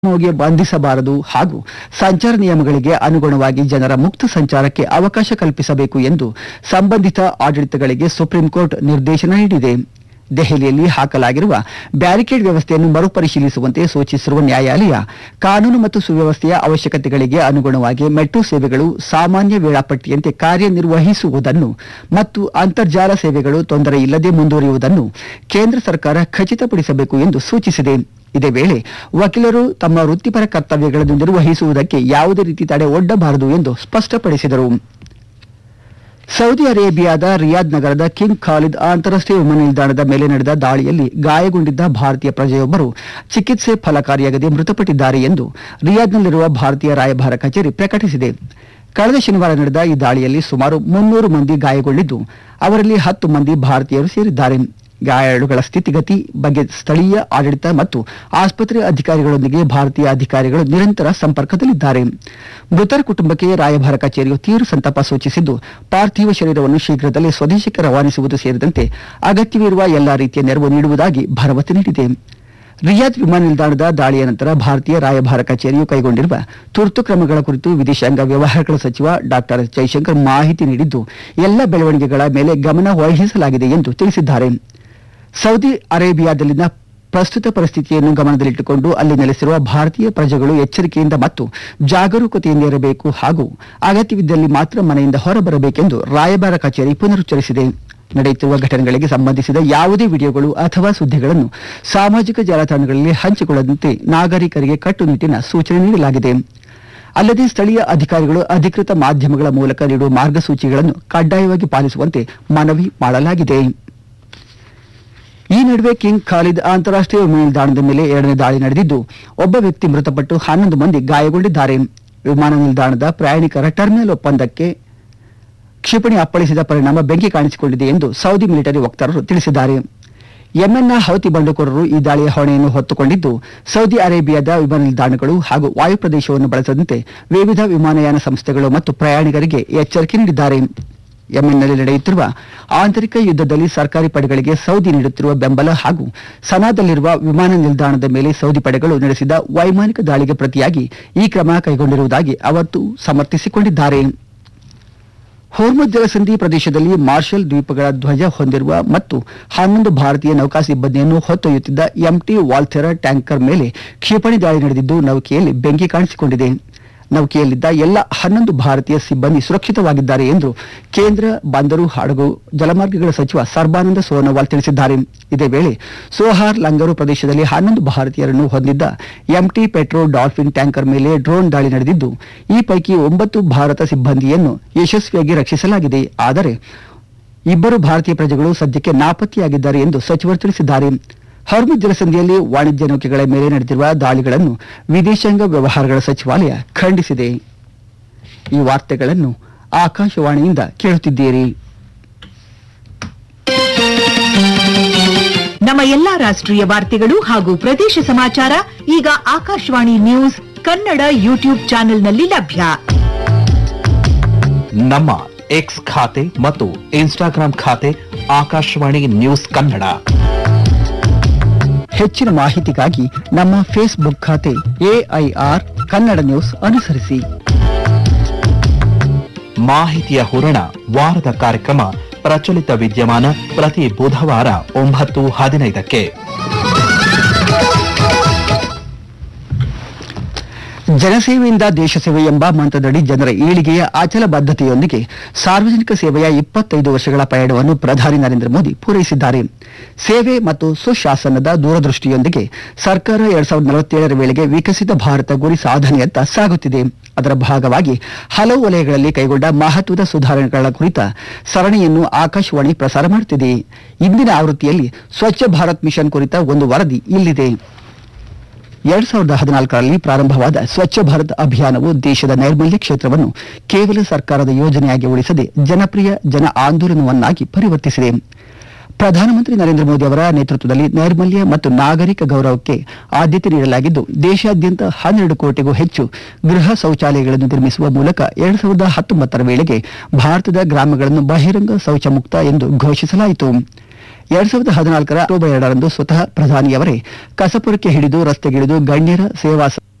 ಗೆ ಬಂಧಿಸಬಾರದು ಹಾಗೂ ಸಂಚಾರ ನಿಯಮಗಳಿಗೆ ಅನುಗುಣವಾಗಿ ಜನರ ಮುಕ್ತ ಸಂಚಾರಕ್ಕೆ ಅವಕಾಶ ಕಲ್ಪಿಸಬೇಕು ಎಂದು ಸಂಬಂಧಿತ ಆಡಳಿತಗಳಿಗೆ ಸುಪ್ರೀಂ ಕೋರ್ಟ್ ನಿರ್ದೇಶನ ನೀಡಿದೆ ದೆಹಲಿಯಲ್ಲಿ ಹಾಕಲಾಗಿರುವ ಬ್ಯಾರಿಕೇಡ್ ವ್ಯವಸ್ಥೆಯನ್ನು ಮರುಪರಿಶೀಲಿಸುವಂತೆ ಸೂಚಿಸಿರುವ ನ್ಯಾಯಾಲಯ ಕಾನೂನು ಮತ್ತು ಸುವ್ಯವಸ್ಥೆಯ ಅವಶ್ಯಕತೆಗಳಿಗೆ ಅನುಗುಣವಾಗಿ ಮೆಟ್ರೋ ಸೇವೆಗಳು ಸಾಮಾನ್ಯ ವೇಳಾಪಟ್ಟಿಯಂತೆ ಕಾರ್ಯನಿರ್ವಹಿಸುವುದನ್ನು ಮತ್ತು ಅಂತರ್ಜಾಲ ಸೇವೆಗಳು ತೊಂದರೆ ಇಲ್ಲದೆ ಮುಂದುವರಿಯುವುದನ್ನು ಕೇಂದ್ರ ಸರ್ಕಾರ ಖಚಿತಪಡಿಸಬೇಕು ಎಂದು ಸೂಚಿಸಿದೆ ಇದೇ ವೇಳೆ ವಕೀಲರು ತಮ್ಮ ವೃತ್ತಿಪರ ಕರ್ತವ್ಯಗಳನ್ನು ನಿರ್ವಹಿಸುವುದಕ್ಕೆ ಯಾವುದೇ ರೀತಿ ತಡೆ ಒಡ್ಡಬಾರದು ಎಂದು ಸ್ಪಷ್ಟಪಡಿಸಿದರು ಸೌದಿ ಅರೇಬಿಯಾದ ರಿಯಾದ್ ನಗರದ ಕಿಂಗ್ ಖಾಲಿದ್ ಅಂತಾರಾಷ್ಟ್ರೀಯ ವಿಮಾನ ನಿಲ್ದಾಣದ ಮೇಲೆ ನಡೆದ ದಾಳಿಯಲ್ಲಿ ಗಾಯಗೊಂಡಿದ್ದ ಭಾರತೀಯ ಪ್ರಜೆಯೊಬ್ಬರು ಚಿಕಿತ್ಸೆ ಫಲಕಾರಿಯಾಗದೆ ಮೃತಪಟ್ಟಿದ್ದಾರೆ ಎಂದು ರಿಯಾದ್ನಲ್ಲಿರುವ ಭಾರತೀಯ ರಾಯಭಾರ ಕಚೇರಿ ಪ್ರಕಟಿಸಿದೆ ಕಳೆದ ಶನಿವಾರ ನಡೆದ ಈ ದಾಳಿಯಲ್ಲಿ ಸುಮಾರು ಮುನ್ನೂರು ಮಂದಿ ಗಾಯಗೊಂಡಿದ್ದು ಅವರಲ್ಲಿ ಹತ್ತು ಮಂದಿ ಭಾರತೀಯರು ಸೇರಿದ್ದಾರೆ ಗಾಯಾಳುಗಳ ಸ್ಥಿತಿಗತಿ ಬಗ್ಗೆ ಸ್ಥಳೀಯ ಆಡಳಿತ ಮತ್ತು ಆಸ್ಪತ್ರೆ ಅಧಿಕಾರಿಗಳೊಂದಿಗೆ ಭಾರತೀಯ ಅಧಿಕಾರಿಗಳು ನಿರಂತರ ಸಂಪರ್ಕದಲ್ಲಿದ್ದಾರೆ ಮೃತರ ಕುಟುಂಬಕ್ಕೆ ರಾಯಭಾರ ಕಚೇರಿಯು ತೀವ್ರ ಸಂತಾಪ ಸೂಚಿಸಿದ್ದು ಪಾರ್ಥಿವ ಶರೀರವನ್ನು ಶೀಘ್ರದಲ್ಲೇ ಸ್ವದೇಶಕ್ಕೆ ರವಾನಿಸುವುದು ಸೇರಿದಂತೆ ಅಗತ್ಯವಿರುವ ಎಲ್ಲಾ ರೀತಿಯ ನೆರವು ನೀಡುವುದಾಗಿ ಭರವಸೆ ನೀಡಿದೆ ರಿಯಾದ್ ವಿಮಾನ ನಿಲ್ದಾಣದ ದಾಳಿಯ ನಂತರ ಭಾರತೀಯ ರಾಯಭಾರ ಕಚೇರಿಯು ಕೈಗೊಂಡಿರುವ ತುರ್ತು ಕ್ರಮಗಳ ಕುರಿತು ವಿದೇಶಾಂಗ ವ್ಯವಹಾರಗಳ ಸಚಿವ ಡಾಕ್ಟರ್ ಜೈಶಂಕರ್ ಮಾಹಿತಿ ನೀಡಿದ್ದು ಎಲ್ಲ ಬೆಳವಣಿಗೆಗಳ ಮೇಲೆ ಗಮನ ವಹಿಸಲಾಗಿದೆ ಎಂದು ತಿಳಿಸಿದ್ದಾರೆ ಸೌದಿ ಅರೇಬಿಯಾದಲ್ಲಿನ ಪ್ರಸ್ತುತ ಪರಿಸ್ಥಿತಿಯನ್ನು ಗಮನದಲ್ಲಿಟ್ಟುಕೊಂಡು ಅಲ್ಲಿ ನೆಲೆಸಿರುವ ಭಾರತೀಯ ಪ್ರಜೆಗಳು ಎಚ್ಚರಿಕೆಯಿಂದ ಮತ್ತು ಜಾಗರೂಕತೆಯಿಂದ ಇರಬೇಕು ಹಾಗೂ ಅಗತ್ಯವಿದ್ದಲ್ಲಿ ಮಾತ್ರ ಮನೆಯಿಂದ ಹೊರಬರಬೇಕೆಂದು ರಾಯಭಾರ ಕಚೇರಿ ಪುನರುಚ್ಚರಿಸಿದೆ ನಡೆಯುತ್ತಿರುವ ಘಟನೆಗಳಿಗೆ ಸಂಬಂಧಿಸಿದ ಯಾವುದೇ ವಿಡಿಯೋಗಳು ಅಥವಾ ಸುದ್ದಿಗಳನ್ನು ಸಾಮಾಜಿಕ ಜಾಲತಾಣಗಳಲ್ಲಿ ಹಂಚಿಕೊಳ್ಳದಂತೆ ನಾಗರಿಕರಿಗೆ ಕಟ್ಟುನಿಟ್ಟಿನ ಸೂಚನೆ ನೀಡಲಾಗಿದೆ ಅಲ್ಲದೆ ಸ್ಥಳೀಯ ಅಧಿಕಾರಿಗಳು ಅಧಿಕೃತ ಮಾಧ್ಯಮಗಳ ಮೂಲಕ ನೀಡುವ ಮಾರ್ಗಸೂಚಿಗಳನ್ನು ಕಡ್ಡಾಯವಾಗಿ ಪಾಲಿಸುವಂತೆ ಮನವಿ ಮಾಡಲಾಗಿದೆ ಈ ನಡುವೆ ಕಿಂಗ್ ಖಾಲಿದ್ ಅಂತಾರಾಷ್ಟ್ರೀಯ ವಿಮಾನ ನಿಲ್ದಾಣದ ಮೇಲೆ ಎರಡನೇ ದಾಳಿ ನಡೆದಿದ್ದು ಒಬ್ಬ ವ್ಯಕ್ತಿ ಮೃತಪಟ್ಟು ಹನ್ನೊಂದು ಮಂದಿ ಗಾಯಗೊಂಡಿದ್ದಾರೆ ವಿಮಾನ ನಿಲ್ದಾಣದ ಪ್ರಯಾಣಿಕರ ಟರ್ಮಿನಲ್ ಒಪ್ಪಂದಕ್ಕೆ ಕ್ಷಿಪಣಿ ಅಪ್ಪಳಿಸಿದ ಪರಿಣಾಮ ಬೆಂಕಿ ಕಾಣಿಸಿಕೊಂಡಿದೆ ಎಂದು ಸೌದಿ ಮಿಲಿಟರಿ ವಕ್ತಾರರು ತಿಳಿಸಿದ್ದಾರೆ ಯೆಮೆನ್ನ ಹೌತಿ ಬಂಡುಕೋರರು ಈ ದಾಳಿಯ ಹೊಣೆಯನ್ನು ಹೊತ್ತುಕೊಂಡಿದ್ದು ಸೌದಿ ಅರೇಬಿಯಾದ ವಿಮಾನ ನಿಲ್ದಾಣಗಳು ಹಾಗೂ ವಾಯು ಪ್ರದೇಶವನ್ನು ಬಳಸದಂತೆ ವಿವಿಧ ವಿಮಾನಯಾನ ಸಂಸ್ಥೆಗಳು ಮತ್ತು ಪ್ರಯಾಣಿಕರಿಗೆ ಎಚ್ಚರಿಕೆ ನೀಡಿದ್ದಾರೆ ಯೆಮೆನ್ನಲ್ಲಿ ನಡೆಯುತ್ತಿರುವ ಆಂತರಿಕ ಯುದ್ಧದಲ್ಲಿ ಸರ್ಕಾರಿ ಪಡೆಗಳಿಗೆ ಸೌದಿ ನೀಡುತ್ತಿರುವ ಬೆಂಬಲ ಹಾಗೂ ಸನಾದಲ್ಲಿರುವ ವಿಮಾನ ನಿಲ್ದಾಣದ ಮೇಲೆ ಸೌದಿ ಪಡೆಗಳು ನಡೆಸಿದ ವೈಮಾನಿಕ ದಾಳಿಗೆ ಪ್ರತಿಯಾಗಿ ಈ ಕ್ರಮ ಕೈಗೊಂಡಿರುವುದಾಗಿ ಅವರು ಸಮರ್ಥಿಸಿಕೊಂಡಿದ್ದಾರೆ ಹೋರ್ಮುಜ್ ಜಲಸಂಧಿ ಪ್ರದೇಶದಲ್ಲಿ ಮಾರ್ಷಲ್ ದ್ವೀಪಗಳ ಧ್ವಜ ಹೊಂದಿರುವ ಮತ್ತು ಹನ್ನೊಂದು ಭಾರತೀಯ ನೌಕಾ ಸಿಬ್ಬಂದಿಯನ್ನು ಹೊತ್ತೊಯ್ಯುತ್ತಿದ್ದ ಎಂಟಿ ವಾಲ್ಥೆರ ಟ್ಯಾಂಕರ್ ಮೇಲೆ ಕ್ಷಿಪಣಿ ದಾಳಿ ನಡೆದಿದ್ದು ನೌಕೆಯಲ್ಲಿ ಬೆಂಕಿ ಕಾಣಿಸಿಕೊಂಡಿದೆ ನೌಕೆಯಲ್ಲಿದ್ದ ಎಲ್ಲ ಹನ್ನೊಂದು ಭಾರತೀಯ ಸಿಬ್ಬಂದಿ ಸುರಕ್ಷಿತವಾಗಿದ್ದಾರೆ ಎಂದು ಕೇಂದ್ರ ಬಂದರು ಹಾಗೂ ಜಲಮಾರ್ಗಗಳ ಸಚಿವ ಸರ್ಬಾನಂದ ಸೋನೋವಾಲ್ ತಿಳಿಸಿದ್ದಾರೆ ಇದೇ ವೇಳೆ ಸೋಹಾರ್ ಲಂಗರು ಪ್ರದೇಶದಲ್ಲಿ ಹನ್ನೊಂದು ಭಾರತೀಯರನ್ನು ಹೊಂದಿದ್ದ ಎಂಟಿ ಪೆಟ್ರೋ ಡಾಲ್ಫಿನ್ ಟ್ಯಾಂಕರ್ ಮೇಲೆ ಡ್ರೋನ್ ದಾಳಿ ನಡೆದಿದ್ದು ಈ ಪೈಕಿ ಒಂಬತ್ತು ಭಾರತ ಸಿಬ್ಬಂದಿಯನ್ನು ಯಶಸ್ವಿಯಾಗಿ ರಕ್ಷಿಸಲಾಗಿದೆ ಆದರೆ ಇಬ್ಬರು ಭಾರತೀಯ ಪ್ರಜೆಗಳು ಸದ್ಯಕ್ಕೆ ನಾಪತ್ತೆಯಾಗಿದ್ದಾರೆ ಎಂದು ಸಚಿವರು ತಿಳಿಸಿದ್ದಾರೆ ಹರ್ಮುಜ್ ಜಲಸಂಧಿಯಲ್ಲಿ ವಾಣಿಜ್ಯ ನೌಕೆಗಳ ಮೇಲೆ ನಡೆದಿರುವ ದಾಳಿಗಳನ್ನು ವಿದೇಶಾಂಗ ವ್ಯವಹಾರಗಳ ಸಚಿವಾಲಯ ಖಂಡಿಸಿದೆ ಈ ವಾರ್ತೆಗಳನ್ನು ಆಕಾಶವಾಣಿಯಿಂದ ಕೇಳುತ್ತಿದ್ದೀರಿ ನಮ್ಮ ಎಲ್ಲಾ ರಾಷ್ಟ್ರೀಯ ವಾರ್ತೆಗಳು ಹಾಗೂ ಪ್ರದೇಶ ಸಮಾಚಾರ ಈಗ ಆಕಾಶವಾಣಿ ನ್ಯೂಸ್ ಕನ್ನಡ ಯೂಟ್ಯೂಬ್ ಚಾನೆಲ್ನಲ್ಲಿ ಲಭ್ಯ ನಮ್ಮ ಎಕ್ಸ್ ಖಾತೆ ಮತ್ತು ಇನ್ಸ್ಟಾಗ್ರಾಂ ಖಾತೆ ಆಕಾಶವಾಣಿ ನ್ಯೂಸ್ ಕನ್ನಡ ಹೆಚ್ಚಿನ ಮಾಹಿತಿಗಾಗಿ ನಮ್ಮ ಫೇಸ್ಬುಕ್ ಖಾತೆ ಎಐಆರ್ ಕನ್ನಡ ನ್ಯೂಸ್ ಅನುಸರಿಸಿ ಮಾಹಿತಿಯ ಹೂರಣ ವಾರದ ಕಾರ್ಯಕ್ರಮ ಪ್ರಚಲಿತ ವಿದ್ಯಮಾನ ಪ್ರತಿ ಬುಧವಾರ ಒಂಬತ್ತು ಹದಿನೈದಕ್ಕೆ ಜನಸೇವೆಯಿಂದ ದೇಶ ಸೇವೆ ಎಂಬ ಮಂತ್ರದಡಿ ಜನರ ಏಳಿಗೆಯ ಅಚಲ ಬದ್ಧತೆಯೊಂದಿಗೆ ಸಾರ್ವಜನಿಕ ಸೇವೆಯ ಇಪ್ಪತ್ತೈದು ವರ್ಷಗಳ ಪಯಣವನ್ನು ಪ್ರಧಾನಿ ನರೇಂದ್ರ ಮೋದಿ ಪೂರೈಸಿದ್ದಾರೆ ಸೇವೆ ಮತ್ತು ಸುಶಾಸನದ ದೂರದೃಷ್ಟಿಯೊಂದಿಗೆ ಸರ್ಕಾರ ಎರಡ್ ಸಾವಿರದ ನಲವತ್ತೇಳರ ವೇಳೆಗೆ ವಿಕಸಿತ ಭಾರತ ಗುರಿ ಸಾಧನೆಯತ್ತ ಸಾಗುತ್ತಿದೆ ಅದರ ಭಾಗವಾಗಿ ಹಲವು ವಲಯಗಳಲ್ಲಿ ಕೈಗೊಂಡ ಮಹತ್ವದ ಸುಧಾರಣೆಗಳ ಕುರಿತ ಸರಣಿಯನ್ನು ಆಕಾಶವಾಣಿ ಪ್ರಸಾರ ಮಾಡುತ್ತಿದೆ ಇಂದಿನ ಆವೃತ್ತಿಯಲ್ಲಿ ಸ್ವಚ್ಛ ಭಾರತ್ ಮಿಷನ್ ಕುರಿತ ಒಂದು ವರದಿ ಇಲ್ಲಿದೆ ಎರಡ್ ಸಾವಿರದ ಹದಿನಾಲ್ಕರಲ್ಲಿ ಪ್ರಾರಂಭವಾದ ಸ್ವಚ್ಛ ಭಾರತ್ ಅಭಿಯಾನವು ದೇಶದ ನೈರ್ಮಲ್ಯ ಕ್ಷೇತ್ರವನ್ನು ಕೇವಲ ಸರ್ಕಾರದ ಯೋಜನೆಯಾಗಿ ಉಳಿಸದೆ ಜನಪ್ರಿಯ ಜನ ಆಂದೋಲನವನ್ನಾಗಿ ಪರಿವರ್ತಿಸಿದೆ ಪ್ರಧಾನಮಂತ್ರಿ ನರೇಂದ್ರ ಮೋದಿ ಅವರ ನೇತೃತ್ವದಲ್ಲಿ ನೈರ್ಮಲ್ಯ ಮತ್ತು ನಾಗರಿಕ ಗೌರವಕ್ಕೆ ಆದ್ಯತೆ ನೀಡಲಾಗಿದ್ದು ದೇಶಾದ್ಯಂತ ಹನ್ನೆರಡು ಕೋಟಿಗೂ ಹೆಚ್ಚು ಗೃಹ ಶೌಚಾಲಯಗಳನ್ನು ನಿರ್ಮಿಸುವ ಮೂಲಕ ಎರಡ್ ಸಾವಿರದ ಹತ್ತೊಂಬತ್ತರ ವೇಳೆಗೆ ಭಾರತದ ಗ್ರಾಮಗಳನ್ನು ಬಹಿರಂಗ ಶೌಚ ಮುಕ್ತ ಎಂದು ಘೋಷಿಸಲಾಯಿತು ಎರಡ್ ಸಾವಿರದ ಹದಿನಾಲ್ಕರ ಅಕ್ಟೋಬರ್ ಎರಡರಂದು ಸ್ವತಃ ಪ್ರಧಾನಿಯವರೇ ಕಸಪುರಕ್ಕೆ ಹಿಡಿದು ರಸ್ತೆಗಿಳಿದು ಗಣ್ಯರ ಸೇವಾ